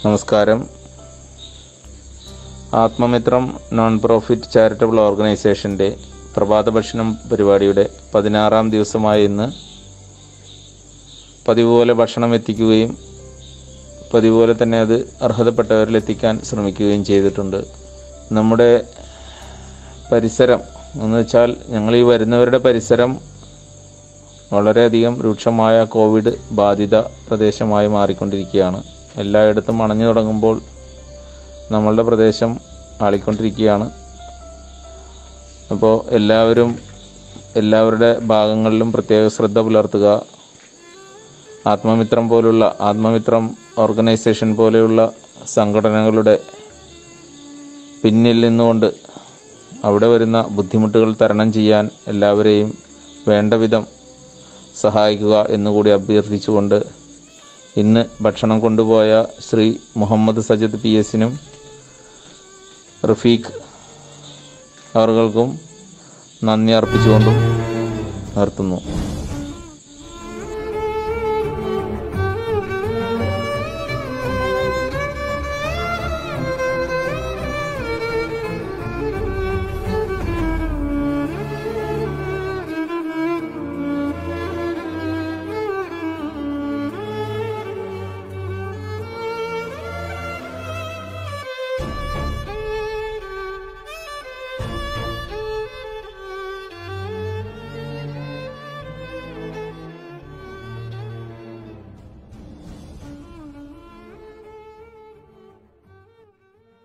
നമസ്കാരം ആത്മമിത്രം non profit charitable ഓർഗനൈസേഷൻ്റെ പ്രഭാത ഭക്ഷണം പരിപാടിയുടെ പതിനാറാം ദിവസമായ ഇന്ന് പതിവ് പോലെ ഭക്ഷണം എത്തിക്കുകയും പതിവ് പോലെ തന്നെ അത് അർഹതപ്പെട്ടവരിൽ എത്തിക്കാൻ ശ്രമിക്കുകയും ചെയ്തിട്ടുണ്ട് നമ്മുടെ പരിസരം എന്ന് വെച്ചാൽ ഞങ്ങൾ ഈ വരുന്നവരുടെ പരിസരം വളരെയധികം രൂക്ഷമായ കോവിഡ് ബാധിത പ്രദേശമായി മാറിക്കൊണ്ടിരിക്കുകയാണ് എല്ലായിടത്തും അണഞ്ഞു തുടങ്ങുമ്പോൾ നമ്മളുടെ പ്രദേശം ആളിക്കൊണ്ടിരിക്കുകയാണ് അപ്പോൾ എല്ലാവരും എല്ലാവരുടെ ഭാഗങ്ങളിലും പ്രത്യേക ശ്രദ്ധ പുലർത്തുക ആത്മമിത്രം പോലുള്ള ആത്മമിത്രം ഓർഗനൈസേഷൻ പോലെയുള്ള സംഘടനകളുടെ പിന്നിൽ നിന്നുകൊണ്ട് അവിടെ വരുന്ന ബുദ്ധിമുട്ടുകൾ തരണം ചെയ്യാൻ എല്ലാവരെയും വേണ്ട വിധം സഹായിക്കുക എന്നുകൂടി അഭ്യർത്ഥിച്ചുകൊണ്ട് ഇന്ന് ഭക്ഷണം കൊണ്ടുപോയ ശ്രീ മുഹമ്മദ് സജദ് പി എസിനും റഫീഖ് അവർക്കും നന്ദി അർപ്പിച്ചുകൊണ്ടും നിർത്തുന്നു